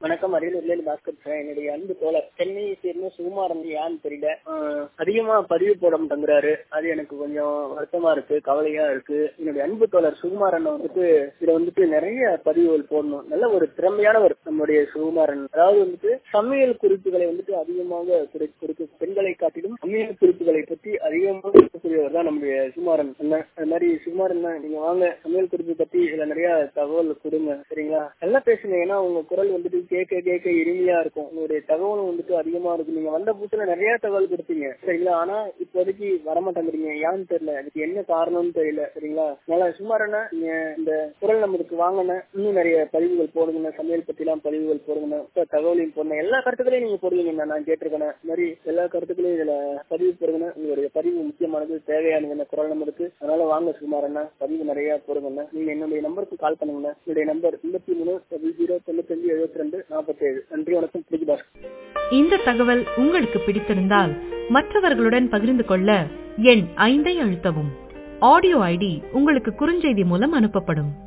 வணக்கம் அரியலூர்ல இருந்து பாஸ்கர் பேசுறேன் என்னுடைய அன்பு தோழர் சென்னையை சேர்ந்த சுகுமாரன் யான்னு தெரியல ஆஹ் அதிகமா பதிவு போட மாட்டேங்கிறாரு அது எனக்கு கொஞ்சம் வருத்தமா இருக்கு கவலையா இருக்கு என்னுடைய அன்பு தோழர் சுகுமாரன் வந்துட்டு இதுல வந்துட்டு நிறைய பதிவுகள் போடணும் நல்ல ஒரு திறமையானவர் நம்முடைய சுகுமாரன் அதாவது வந்துட்டு சமையல் குறிப்புகளை வந்துட்டு அதிகமாக குறி- குறிப்பு பெண்களை காட்டிலும் சமையல் குறிப்புகளை பற்றி அதிகமாக இருக்கக்கூடியவர் தான் நம்முடைய சுகுமாரன் அண்ணன் அது மாதிரி சுகுமாரன் அண்ணா, நீங்க வாங்க சமையல் குறிப்பு பத்தி இதுல நிறைய தகவல் கொடுங்க சரிங்களா நல்லா பேசுங்க ஏன்னா உங்க குரல் வந்துட்டு கேட்க கேட்க இனிமையா இருக்கும் உங்களுடைய தகவலும் வந்துட்டு அதிகமா இருக்கு நீங்க வந்த புதுசுல நிறைய தகவல் கொடுத்தீங்க சரிங்களா ஆனா இப்போதைக்கு வரமாட்டேங்கிறீங்க ஏன்னு தெரியல அதுக்கு என்ன காரணம்னு தெரியல சரிங்களா நல்லா சுமாரண்ணா நீங்க இந்த குரல் நம்மளுக்கு வாங்கின இன்னும் நிறைய பதிவுகள் போடுங்க சமையல் பத்தி எல்லாம் பதிவுகள் போடுங்க இப்ப தகவலையும் போடுங்க எல்லா கருத்துக்களையும் நீங்க போடுவீங்க நான் கேட்டிருக்கேன் இந்த மாதிரி எல்லா கருத்துக்களையும் இதுல பதிவு போடுங்க உங்களுடைய பதிவு முக்கியமானது தேவையானது இந்த குரல் நம்பருக்கு அதனால வாங்க சுமாரண்ணா பதிவு நிறைய போடுங்க நீங்க என்னுடைய நம்பருக்கு கால் பண்ணுங்க என்னுடைய நம்பர் எண்பத்தி மூணு டபுள் ஜீரோ தொண்ணூத்தஞ்சு எழுபத்தி ரெண்டு நாற்பத்தி ஏழு நன்றி வணக்கம் பிடிக்கு பாஸ் இந்த தகவல் உங்களுக்கு பிடித்திருந்தால் மற்றவர்களுடன் பகிர்ந்து கொள்ள எண் ஐந்தை அழுத்தவும் ஆடியோ ஐடி உங்களுக்கு குறுஞ்செய்தி மூலம் அனுப்பப்படும்